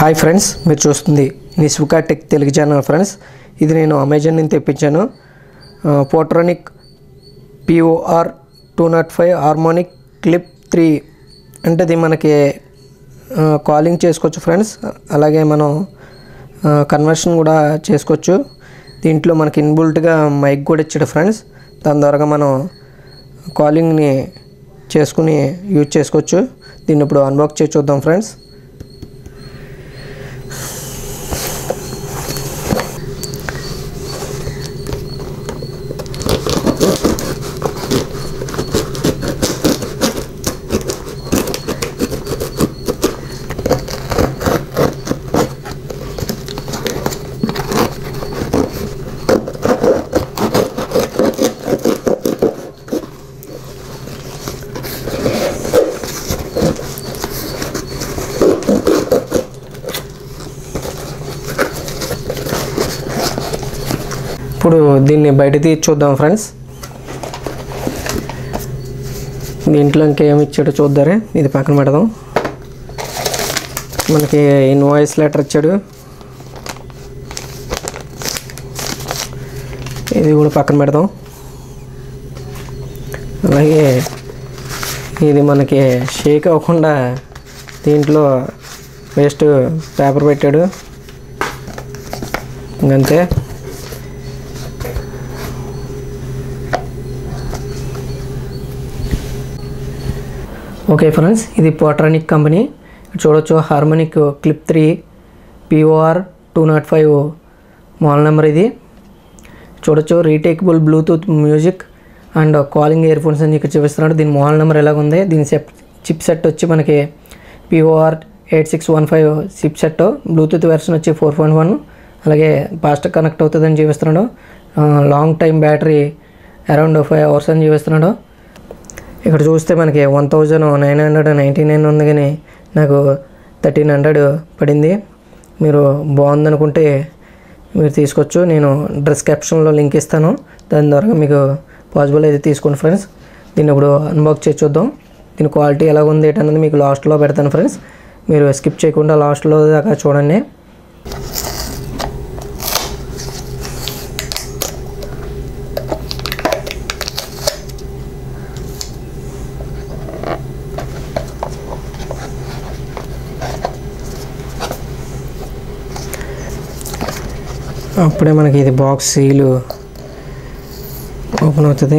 hi friends మీరు చూస్తుంది Niswika tech Telugu channel friends ఇది నేను అమెజాన్ నుంచి తెప్పించాను Portronics POR two nought five harmonic clip three అంటే ఇది మనకి కాలింగ్ చేసుకోవచ్చు ఫ్రెండ్స్ అలాగే మనం కన్వర్షన్ కూడా చేసుకోవచ్చు దీంట్లో మనకి ఇన్బుల్ట్గా మైక్ కూడా ఇచ్చాడు ఫ్రెండ్స్ దాని ద్వారా మనం కాలింగ్ని చేసుకుని యూజ్ చేసుకోవచ్చు దీన్ని ఇప్పుడు అన్బాక్స్ చేసి చూద్దాం ఫ్రెండ్స్ ఇప్పుడు దీన్ని బయట తీసి చూద్దాం ఫ్రెండ్స్ దీంట్లో ఇంకేమి ఇచ్చాడో చూద్దారే ఇది పక్కన పెడదాం మనకి ఇన్వాయిస్ లెటర్ ఇచ్చాడు ఇది కూడా పక్కన పెడదాం అలాగే ఇది మనకి షేక్ అవ్వకుండా దీంట్లో వేస్ట్ పేపర్ పెట్టాడు ఇంకంతే ఓకే ఫ్రెండ్స్ ఇది పోట్రానిక్ కంపెనీ చూడొచ్చు harmonic clip three POR two nought five model number ఇది చూడొచ్చు rechargeable Bluetooth music and calling earphones అని ఇక్కడ చూపిస్తున్నాడు దీని మోడల్ నెంబర్ ఎలాగ ఉంది దీని సెప్ చిప్ సెట్ వచ్చి మనకి POR eight six one five chip set Bluetooth version వచ్చి ఫోర్ పాయింట్ వన్ అలాగే ఫాస్ట్ కనెక్ట్ అవుతుందని చూపిస్తున్నాడు long time battery around five hours అని చూపిస్తున్నాడు ఇక్కడ చూస్తే మనకి one thousand nine hundred ninety nine ఉంది కానీ నాకు థర్టీన్ హండ్రెడ్ పడింది మీరు బాగుందనుకుంటే మీరు తీసుకోవచ్చు నేను డ్రెస్ క్యాప్షన్లో లింక్ ఇస్తాను దాని ద్వారా మీకు పాసిబుల్ అయితే తీసుకోండి ఫ్రెండ్స్ దీన్ని ఇప్పుడు అన్బాక్స్ చేసి చూద్దాం దీని క్వాలిటీ ఎలా ఉంది ఏంటన్నది మీకు లాస్ట్లో పెడతాను ఫ్రెండ్స్ మీరు స్కిప్ చేయకుండా లాస్ట్లో దాకా చూడండి అప్పుడే మనకి ఇది బాక్స్ సీలు ఓపెన్ అవుతుంది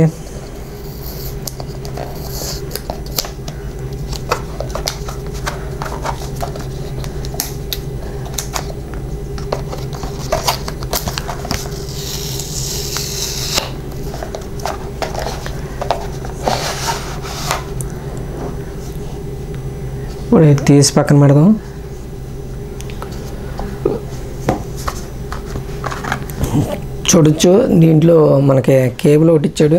ఇప్పుడు ఇది తీసి పక్కన పెడదాం చూడొచ్చు దీంట్లో మనకి కేబుల్ ఒకటి ఇచ్చాడు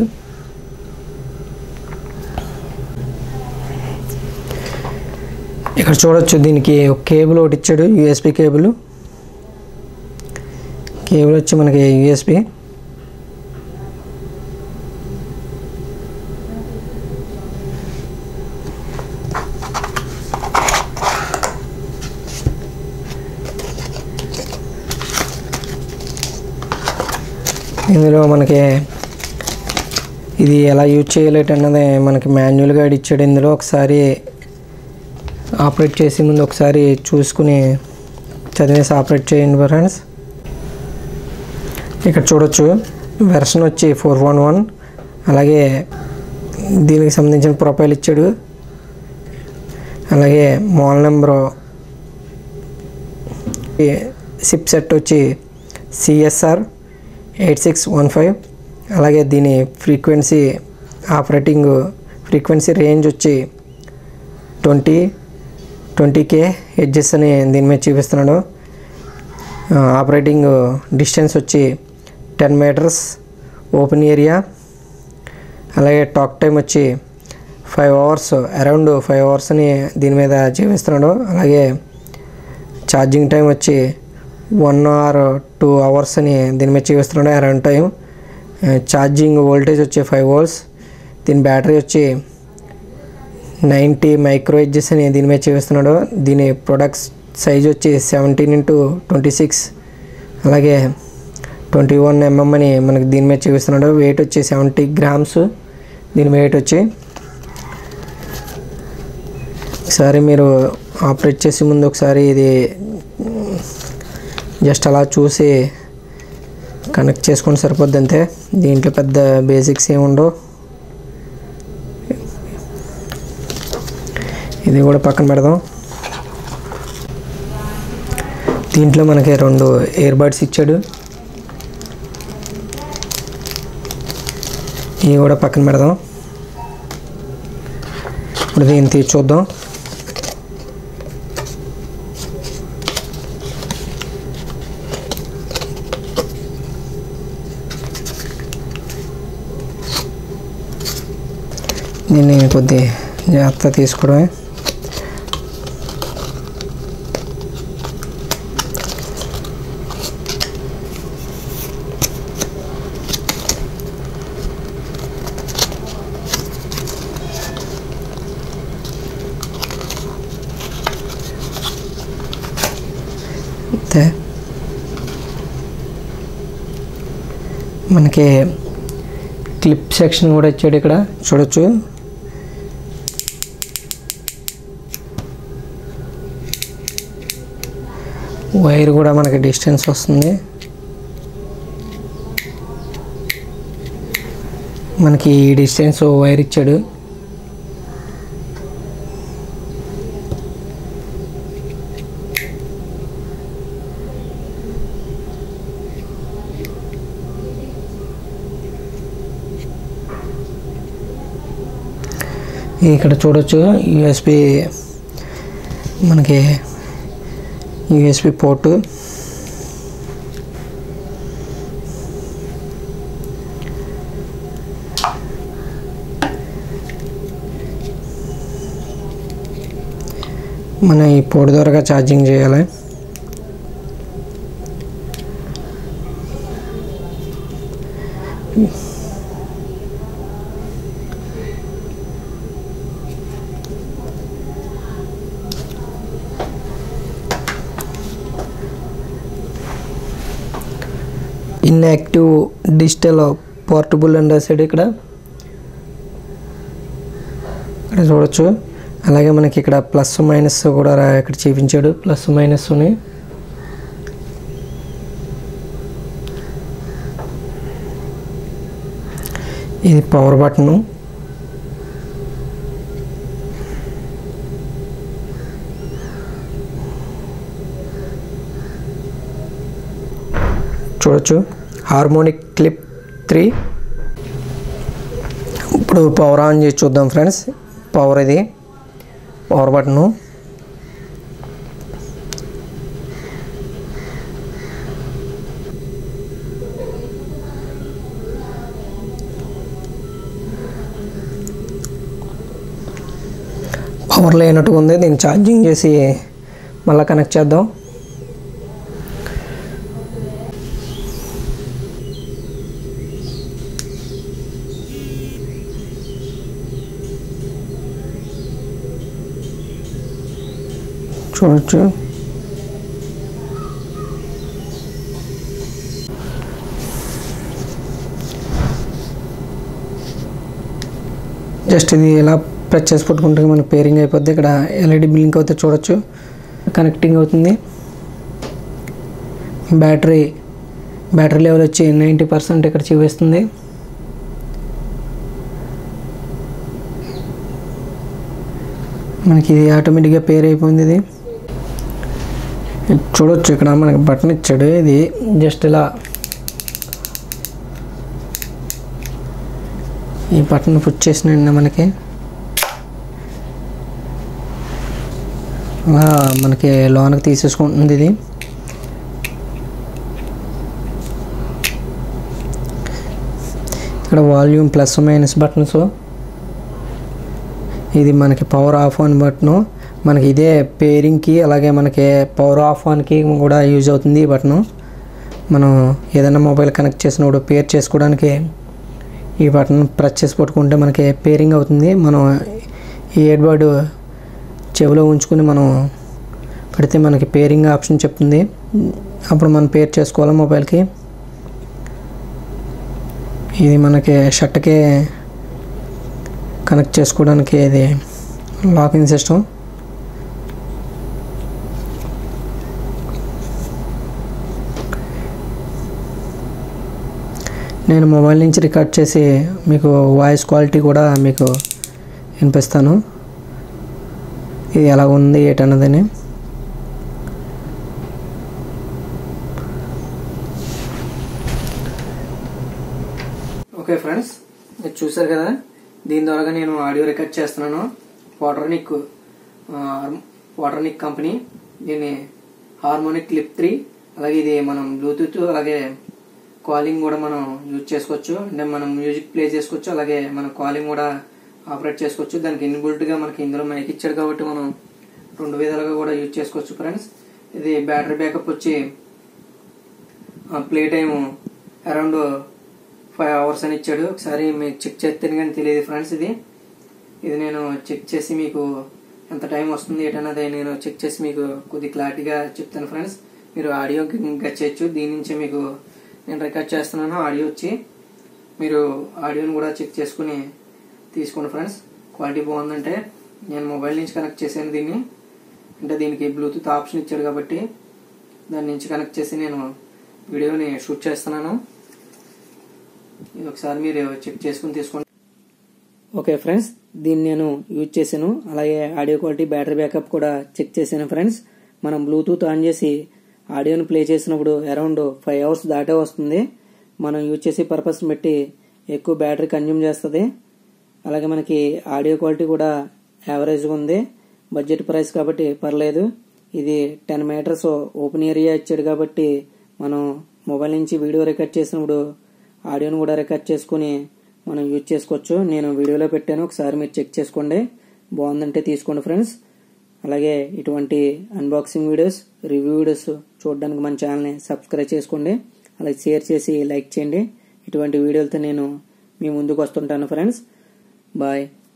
ఇక్కడ చూడొచ్చు దీనికి ఒక కేబుల్ ఒకటి ఇచ్చాడు యూఎస్బి కేబుల్ కేబుల్ వచ్చి మనకి యూఎస్బి ఇందులో మనకి ఇది ఎలా యూజ్ చేయలేట అన్నది మనకి మాన్యువల్గా ఇచ్చాడు ఇందులో ఒకసారి ఆపరేట్ చేసే ముందు ఒకసారి చూసుకుని చదివేసి ఆపరేట్ చేయండి ఫ్రెండ్స్ ఇక్కడ చూడొచ్చు వెర్షన్ వచ్చి ఫోర్ వన్ వన్ అలాగే దీనికి సంబంధించిన ప్రొఫైల్ ఇచ్చాడు అలాగే మోడల్ నెంబరు సిప్ సెట్ వచ్చి CSR eight six one five అలాగే దీని ఫ్రీక్వెన్సీ ఆపరేటింగ్ ఫ్రీక్వెన్సీ రేంజ్ వచ్చి ట్వంటీ ట్వంటీ కే హెడ్జెస్ అని దీని మీద చూపిస్తున్నాడు ఆపరేటింగ్ డిస్టెన్స్ వచ్చి టెన్ మీటర్స్ ఓపెన్ ఏరియా అలాగే టాక్ టైం వచ్చి five hours around five hours అని దీని మీద చూపిస్తున్నాడు అలాగే ఛార్జింగ్ టైం వచ్చి వన్ ఆర్ టూ అవర్స్ అని దీని మీద చూపిస్తున్నాడు అరౌండ్ టైం ఛార్జింగ్ వోల్టేజ్ వచ్చి ఫైవ్ వోల్ట్స్ దీని బ్యాటరీ వచ్చి నైంటీ మైక్రో హెడ్జెస్ అని దీని మీద చూపిస్తున్నాడు దీని ప్రొడక్ట్స్ సైజ్ వచ్చి సెవెంటీన్ ఇంటూ ట్వంటీ సిక్స్ అలాగే ట్వంటీ వన్ ఎంఎం అని మనకి దీని మీద చూపిస్తున్నాడు వెయిట్ వచ్చి సెవెంటీ గ్రామ్స్ దీని వెయిట్ వచ్చి ఒకసారి మీరు ఆపరేట్ చేసే ముందు ఒకసారి ఇది జస్ట్ అలా చూసి కనెక్ట్ చేసుకొని సరిపోద్ది అంతే దీంట్లో పెద్ద బేసిక్స్ ఏమి ఉండవు ఇది కూడా పక్కన పెడదాం దీంట్లో మనకి రెండు ఇయర్ బడ్స్ ఇచ్చాడు ఇవి కూడా పక్కన పెడదాం ఇప్పుడు దీన్ని తీసి చూద్దాం దీన్ని కొద్ది జాగ్రత్త తీసుకోవడమే అంతే మనకి క్లిప్ సెక్షన్ కూడా ఇచ్చాడు ఇక్కడ చూడొచ్చు వైర్ కూడా మనకి డిస్టెన్స్ వస్తుంది మనకి ఈ డిస్టెన్స్ వైర్ ఇచ్చాడు ఇక్కడ చూడొచ్చు యూఎస్బి మనకి యూఎస్బి పోర్టు మన ఈ పోర్ట్ ద్వారా ఛార్జింగ్ చేయాలి inactive digital portable and side ఇక్కడ ఇక్కడ చూడొచ్చు అలాగే మనకి ఇక్కడ ప్లస్ మైనస్ కూడా రా- ఇక్కడ చూపించాడు ప్లస్ మైనస్ని ఇది పవర్ బటను చూడొచ్చు హార్మోనిక్ క్లిప్ త్రీ ఇప్పుడు పవర్ ఆన్ చేసి చూద్దాం ఫ్రెండ్స్ పవర్ ఇది పవర్ బటను పవర్ లేనట్టుగా ఉంది దీన్ని ఛార్జింగ్ చేసి మళ్ళీ కనెక్ట్ చేద్దాం చూడొచ్చు జస్ట్ ఇది ఇలా ప్రెస్ చేసి పట్టుకుంటే మనకి పేరింగ్ అయిపోద్ది ఇక్కడ ఎల్ఈడి బ్లింక్ అవుతే చూడొచ్చు కనెక్టింగ్ అవుతుంది బ్యాటరీ బ్యాటరీ లెవెల్ వచ్చి నైంటీ పర్సెంట్ ఇక్కడ చూపిస్తుంది మనకి ఇది ఆటోమేటిక్గా పేర్ అయిపోయింది ఇది ఇది చూడొచ్చు ఇక్కడ మనకి బటన్ ఇచ్చాడు ఇది జస్ట్ ఇలా ఈ బటన్ పుట్ చేసిన మనకి అలా మనకి లోనకి తీసేసుకుంటుంది ఇది ఇక్కడ వాల్యూమ్ ప్లస్ మైనస్ బటన్స్ ఇది మనకి పవర్ ఆఫ్ ఆన్ బటను మనకి ఇదే పేరింగ్కి అలాగే మనకి పవర్ ఆఫ్ ఆన్కి కూడా యూజ్ అవుతుంది ఈ బటను మనం ఏదైనా మొబైల్ కనెక్ట్ చేసినప్పుడు పేర్ చేసుకోవడానికి ఈ బటన్ ప్రెస్ చేసి పట్టుకుంటే మనకి పేరింగ్ అవుతుంది మనం ఈ ఇయర్బడ్ చెవిలో ఉంచుకుని మనం పెడితే మనకి పేరింగ్ ఆప్షన్ చెప్తుంది అప్పుడు మనం పేర్ చేసుకోవాలి మొబైల్కి ఇది మనకి షర్ట్కి కనెక్ట్ చేసుకోవడానికి ఇది లాకింగ్ సిస్టమ్ నేను మొబైల్ నుంచి రికార్డ్ చేసి మీకు వాయిస్ క్వాలిటీ కూడా మీకు వినిపిస్తాను ఇది ఎలా ఉంది ఏంటన్నదని ఓకే ఫ్రెండ్స్ మీరు చూసారు కదా దీని ద్వారా నేను ఆడియో రికార్డ్ చేస్తున్నాను వాటర్నిక్ వాటర్నిక్ కంపెనీ దీన్ని హార్మోనిక్ క్లిప్ త్రీ అలాగే ఇది మనం బ్లూటూత్ అలాగే కాలింగ్ కూడా మనం యూజ్ చేసుకోవచ్చు అంటే మనం మ్యూజిక్ ప్లే చేసుకోవచ్చు అలాగే మనం కాలింగ్ కూడా ఆపరేట్ చేసుకోవచ్చు దానికి ఇన్బుల్ట్గా మనకి ఇందులో మైక్ ఇచ్చాడు కాబట్టి మనం రెండు విధాలుగా కూడా యూజ్ చేసుకోవచ్చు ఫ్రెండ్స్ ఇది బ్యాటరీ బ్యాకప్ వచ్చి play time around five hours అని ఇచ్చాడు ఒకసారి మీకు చెక్ చేస్తే కానీ తెలియదు ఫ్రెండ్స్ ఇది ఇది నేను చెక్ చేసి మీకు ఎంత టైం వస్తుంది ఏంటన్నది నేను చెక్ చేసి మీకు కొద్ది క్లారిటీగా చెప్తాను ఫ్రెండ్స్ మీరు ఆడియో ఇంకా చేయొచ్చు దీని నుంచి మీకు నేను రికార్డ్ చేస్తున్నాను ఆడియో వచ్చి మీరు ఆడియోని కూడా చెక్ చేసుకుని తీసుకోండి ఫ్రెండ్స్ క్వాలిటీ బాగుందంటే నేను మొబైల్ నుంచి కనెక్ట్ చేశాను దీన్ని అంటే దీనికి బ్లూటూత్ ఆప్షన్ ఇచ్చాడు కాబట్టి దాని నుంచి కనెక్ట్ చేసి నేను వీడియోని షూట్ చేస్తున్నాను ఇది ఒకసారి మీరు చెక్ చేసుకుని తీసుకోండి ఓకే ఫ్రెండ్స్ దీన్ని నేను యూజ్ చేశాను అలాగే ఆడియో క్వాలిటీ బ్యాటరీ బ్యాకప్ కూడా చెక్ చేశాను ఫ్రెండ్స్ మనం బ్లూటూత్ ఆన్ చేసి ఆడియోని ప్లే చేసినప్పుడు అరౌండ్ ఫైవ్ అవర్స్ దాటే వస్తుంది మనం యూజ్ చేసే పర్పస్ బట్టి ఎక్కువ బ్యాటరీ కన్జ్యూమ్ చేస్తుంది అలాగే మనకి ఆడియో క్వాలిటీ కూడా యావరేజ్గా ఉంది బడ్జెట్ ప్రైస్ కాబట్టి పర్లేదు ఇది టెన్ మీటర్స్ ఓపెన్ ఏరియా ఇచ్చాడు కాబట్టి మనం మొబైల్ నుంచి వీడియో రికార్డ్ చేసినప్పుడు ఆడియోని కూడా రికార్డ్ చేసుకుని మనం యూజ్ చేసుకోవచ్చు నేను వీడియోలో పెట్టాను ఒకసారి మీరు చెక్ చేసుకోండి బాగుందంటే తీసుకోండి ఫ్రెండ్స్ అలాగే ఇటువంటి అన్బాక్సింగ్ వీడియోస్ రివ్యూ వీడియోస్ చూడడానికి మన ఛానల్ని సబ్స్క్రైబ్ చేసుకోండి అలాగే షేర్ చేసి లైక్ చేయండి ఇటువంటి వీడియోలతో నేను మీ ముందుకు వస్తుంటాను ఫ్రెండ్స్ బాయ్